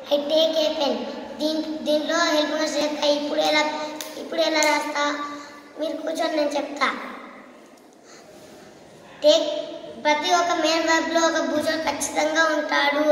I take a pen దీని దీంట్లో help చెప్తా ఇప్పుడు ఎలా ఇప్పుడు ఎలా రాస్తా మీరు కూర్చొని నేను చెప్తా టేక్ ప్రతి ఒక్క మెయిన్ వర్బ్లో ఒక భుజం ఖచ్చితంగా ఉంటాడు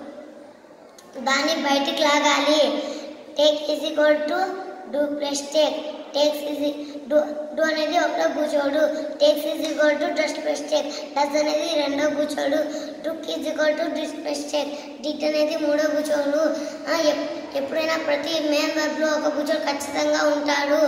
దాన్ని బయటికి లాగాలి take is equal to do plus take takes is do do అనేది ఒకటో కూర్చోడు takes is equal to dust plus take does అనేది రెండో కూర్చోడు took is equal to this plus take did అనేది మూడో కూర్చోడు ఆ, ఎప్- ఎప్పుడైనా ప్రతి మెయిన్ వర్బ్లో ఒక కూర్చోడు ఖచ్చితంగా ఉంటాడు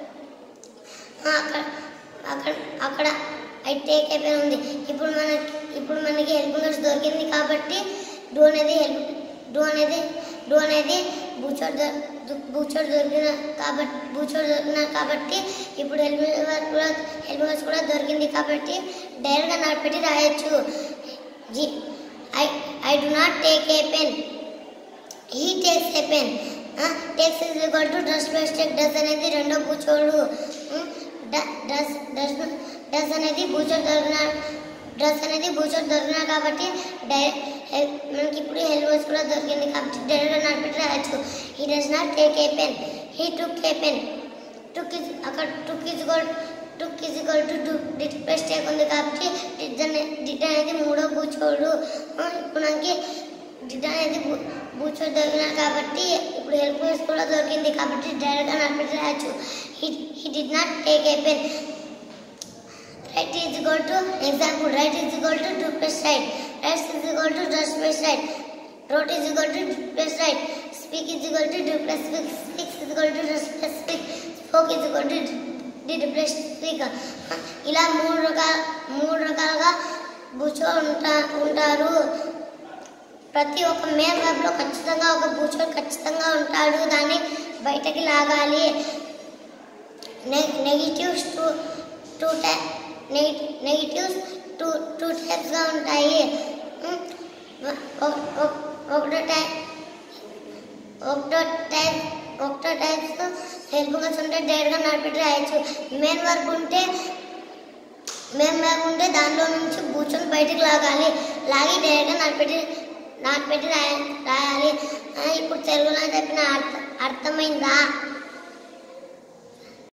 ఆ, అక్కడ అక్కడ అక్కడ ఐ టేక్ అయిపోయి ఉంది ఇప్పుడు మనకి ఇప్పుడు మనకి హెల్పింగ్ దొరికింది కాబట్టి డూ అనేది హెల్ప్ డూ అనేది డూ అనేది బూచోడ్ బూచోడ్ దొరికిన కాబట్టి బూచోడ్ దొరికిన కాబట్టి ఇప్పుడు హెల్పింగ్ కూడా హెల్పింగ్ కూడా దొరికింది కాబట్టి డైరెక్ట్గా నడిపెట్టి రాయొచ్చు జీ I I do not take a pen he takes a pen takes is equal to does plus take does అనేది రెండో కూర్చోడు డస్ డస్ డస్ అనేది కూర్చోడు దొరికిన డ్రెస్ అనేది భూచోడు దొరికిన కాబట్టి డై హెల్- మనకి ఇప్పుడు హెల్మెట్స్ కూడా దొరికింది కాబట్టి డైరెక్ట్ నడిపెట్టి రాయొచ్చు he does not take a pen he took a pen took is అక్కడ took is goal took is equal to to did plus take ఉంది కాబట్టి డిట్ అనే డిట్ అనేది మూడో కూర్చోడు ఆ, ఇప్పుడు మనకి డిట్ అనేది బూ- బూచోడు దొరికిన కాబట్టి ఇప్పుడు హెల్ప్ కూడా దొరికింది కాబట్టి డైరెక్ట్గా నడిపెట్టి రాయొచ్చు he he did not take a pen right is equal to example right is equal to 2 plus right right is equal to just plus right wrote is equal to plus right speak is equal to do plus speak speak is equal to just plus speak spoke is equal to did plus speak ఇలా మూడు రకాల మూడు రకాలుగా బూచో ఉంటా ఉంటారు ప్రతి ఒక్క main వెబ్లో ఖచ్చితంగా ఒక బూచో ఖచ్చితంగా ఉంటాడు దాన్ని బయటకి లాగాలి నెగిటివ్స్ టూ టూ టై నెగిటివ్స్ టూ టూ టైప్స్గా ఉంటాయి ఉమ్, ఒక- ఒక- ఒకటో టైప్ ఒకటో టైప్ ఒకటో టైప్స్ హెల్ప్గా ఉంటే డైరెక్ట్గా నడిపెట్టి రాయొచ్చు మెయిన్ వర్క్ ఉంటే మెయిన్ వర్క్ ఉంటే దానిలో నుంచి కూర్చొని బయటికి లాగాలి లాగి డైరెక్ట్గా నడిపెట్టి నాటిపెట్టి రాయ రాయాలి ఆ, ఇప్పుడు తెలుగులో చెప్పిన అర్థం అర్థమైందా